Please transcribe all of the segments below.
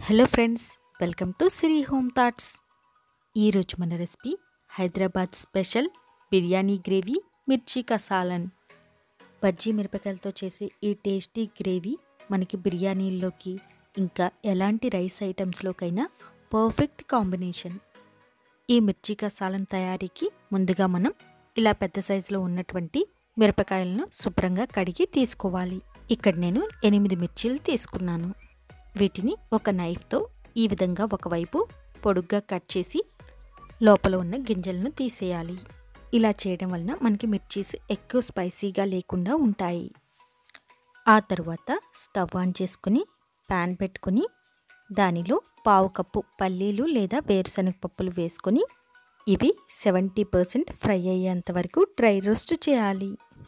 hello friends welcome to Siri home thoughts ఈరోజు మన recipe Hyderabad special biryani gravy mirchi కసాలన్ బజ్జీ మిరపకాయలతో చేసే ఈ టేస్టీ గ్రేవీ మనకి బిర్యానీల్లోకి ఇంకా ఎలాంటి రైస్ ఐటమ్స్లోకైనా పర్ఫెక్ట్ కాంబినేషన్ ఈ మిర్చి కసాలన్ తయారీకి ముందుగా మనం ఇలా పెద్ద సైజులో ఉన్నటువంటి మిరపకాయలను శుభ్రంగా కడిగి తీసుకోవాలి ఇక్కడ నేను ఎనిమిది మిర్చీలు తీసుకున్నాను వీటిని ఒక నైఫ్తో ఈ విధంగా ఒకవైపు పొడుగ్గా కట్ చేసి లోపల ఉన్న గింజలను తీసేయాలి ఇలా చేయడం వలన మనకి మిర్చీస్ ఎక్కువ స్పైసీగా లేకుండా ఉంటాయి ఆ తర్వాత స్టవ్ ఆన్ చేసుకుని ప్యాన్ పెట్టుకుని దానిలో పావు కప్పు పల్లీలు లేదా వేరుశనగ పప్పులు వేసుకొని ఇవి సెవెంటీ పర్సెంట్ ఫ్రై అయ్యేంత వరకు డ్రై రోస్ట్ చేయాలి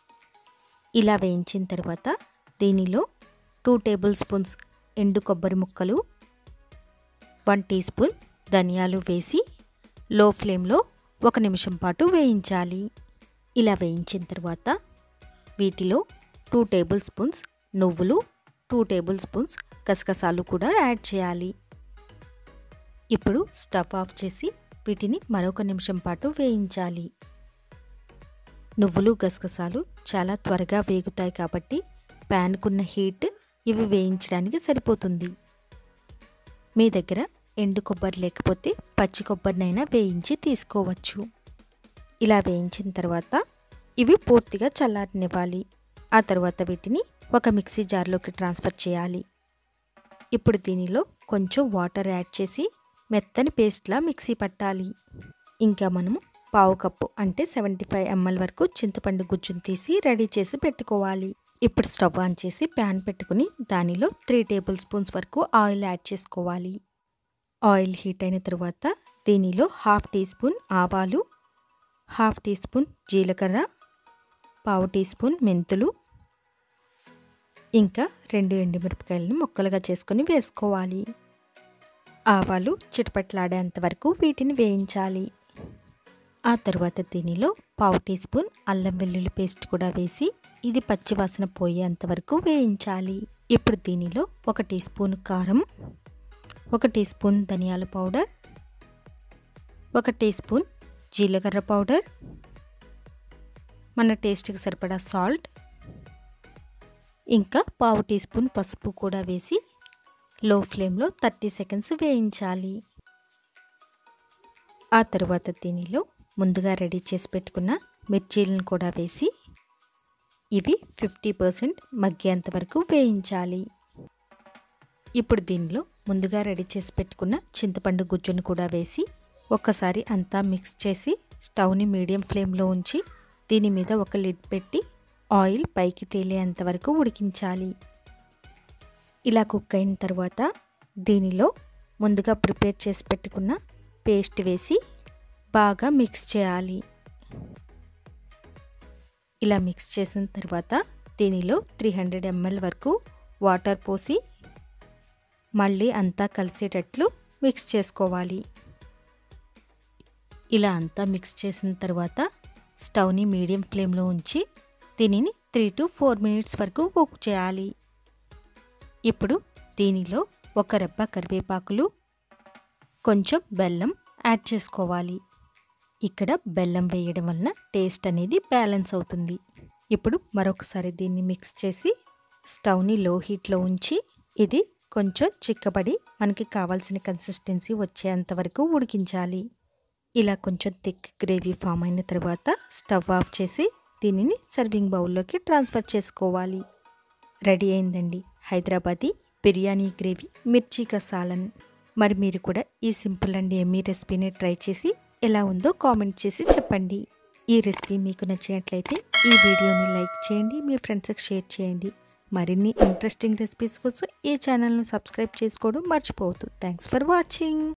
ఇలా వేయించిన తర్వాత దీనిలో టూ టేబుల్ స్పూన్స్ ఎండు కొబ్బరి ముక్కలు వన్ టీ స్పూన్ ధనియాలు వేసి లో ఫ్లేమ్లో ఒక నిమిషం పాటు వేయించాలి ఇలా వేయించిన తర్వాత వీటిలో టూ టేబుల్ స్పూన్స్ నువ్వులు టూ టేబుల్ స్పూన్స్ గసగసాలు కూడా యాడ్ చేయాలి ఇప్పుడు స్టవ్ ఆఫ్ చేసి వీటిని మరొక నిమిషం పాటు వేయించాలి నువ్వులు గసగసాలు చాలా త్వరగా వేగుతాయి కాబట్టి ప్యాన్కున్న హీట్ ఇవి వేయించడానికి సరిపోతుంది మీ దగ్గర ఎండు కొబ్బరి లేకపోతే పచ్చి కొబ్బరినైనా వేయించి తీసుకోవచ్చు ఇలా వేయించిన తర్వాత ఇవి పూర్తిగా చల్లారనివ్వాలి ఆ తర్వాత వీటిని ఒక మిక్సీ జార్లోకి ట్రాన్స్ఫర్ చేయాలి ఇప్పుడు దీనిలో కొంచెం వాటర్ యాడ్ చేసి మెత్తని పేస్ట్లా మిక్సీ పట్టాలి ఇంకా మనము పావు కప్పు అంటే సెవెంటీ ఫైవ్ ఎంఎల్ వరకు చింతపండు గుజ్జును తీసి రెడీ చేసి పెట్టుకోవాలి ఇప్పుడు స్టవ్ ఆన్ చేసి ప్యాన్ పెట్టుకుని దానిలో త్రీ టేబుల్ స్పూన్స్ వరకు ఆయిల్ యాడ్ చేసుకోవాలి ఆయిల్ హీట్ అయిన తర్వాత దీనిలో హాఫ్ టీ స్పూన్ ఆవాలు హాఫ్ టీ స్పూన్ జీలకర్ర పావు టీ స్పూన్ మెంతులు ఇంకా రెండు ఎండుమిరపకాయలను ముక్కలుగా చేసుకొని వేసుకోవాలి ఆవాలు చిటపట్లాడేంత వరకు వీటిని వేయించాలి ఆ తర్వాత దీనిలో పావు టీ స్పూన్ అల్లం వెల్లుల్లి పేస్ట్ కూడా వేసి ఇది పచ్చివాసన పోయేంత వరకు వేయించాలి ఇప్పుడు దీనిలో ఒక టీ స్పూన్ కారం ఒక టీ స్పూన్ ధనియాల పౌడర్ ఒక టీ స్పూన్ జీలకర్ర పౌడర్ మన టేస్ట్కి సరిపడా సాల్ట్ ఇంకా పావు టీ స్పూన్ పసుపు కూడా వేసి లో ఫ్లేమ్లో థర్టీ సెకండ్స్ వేయించాలి ఆ తర్వాత దీనిలో ముందుగా రెడీ చేసి పెట్టుకున్న మిర్చీలను కూడా వేసి ఇవి ఫిఫ్టీ పర్సెంట్ మగ్గేంత వరకు వేయించాలి ఇప్పుడు దీనిలో ముందుగా రెడీ చేసి పెట్టుకున్న చింతపండు గుజ్జును కూడా వేసి ఒక్కసారి అంతా మిక్స్ చేసి స్టవ్ని మీడియం ఫ్లేమ్లో ఉంచి దీని మీద ఒక లిడ్ పెట్టి ఆయిల్ పైకి తేలేంత వరకు ఉడికించాలి ఇలా కుక్ అయిన తర్వాత దీనిలో ముందుగా ప్రిపేర్ చేసి పెట్టుకున్న పేస్ట్ వేసి బాగా మిక్స్ చేయాలి ఇలా మిక్స్ చేసిన తర్వాత దీనిలో త్రీ హండ్రెడ్ ఎంఎల్ వరకు వాటర్ పోసి మళ్ళీ అంతా కలిసేటట్లు మిక్స్ చేసుకోవాలి ఇలా అంతా మిక్స్ చేసిన తర్వాత స్టవ్ని మీడియం ఫ్లేమ్లో ఉంచి దీనిని త్రీ టు ఫోర్ మినిట్స్ వరకు కుక్ చేయాలి ఇప్పుడు దీనిలో ఒక రెబ్బ కరివేపాకులు కొంచెం బెల్లం యాడ్ చేసుకోవాలి ఇక్కడ బెల్లం వేయడం వలన టేస్ట్ అనేది బ్యాలెన్స్ అవుతుంది ఇప్పుడు మరొకసారి దీన్ని మిక్స్ చేసి స్టవ్ని లో హీట్లో ఉంచి ఇది కొంచెం చిక్కబడి మనకి కావాల్సిన కన్సిస్టెన్సీ వచ్చేంత వరకు ఉడికించాలి ఇలా కొంచెం థిక్ గ్రేవీ ఫామ్ అయిన తర్వాత స్టవ్ ఆఫ్ చేసి దీనిని సర్వింగ్ బౌల్లోకి ట్రాన్స్ఫర్ చేసుకోవాలి రెడీ అయిందండి హైదరాబాదీ బిర్యానీ గ్రేవీ మిర్చి కసాలన్ మరి మీరు కూడా ఈ సింపుల్ అండ్ ఎమ్మీ రెసిపీని ట్రై చేసి ఎలా ఉందో కామెంట్ చేసి చెప్పండి ఈ రెసిపీ మీకు నచ్చినట్లయితే ఈ వీడియోని లైక్ చేయండి మీ ఫ్రెండ్స్కి షేర్ చేయండి మరిన్ని ఇంట్రెస్టింగ్ రెసిపీస్ కోసం ఈ ఛానల్ను సబ్స్క్రైబ్ చేసుకోవడం మర్చిపోవద్దు థ్యాంక్స్ ఫర్ వాచింగ్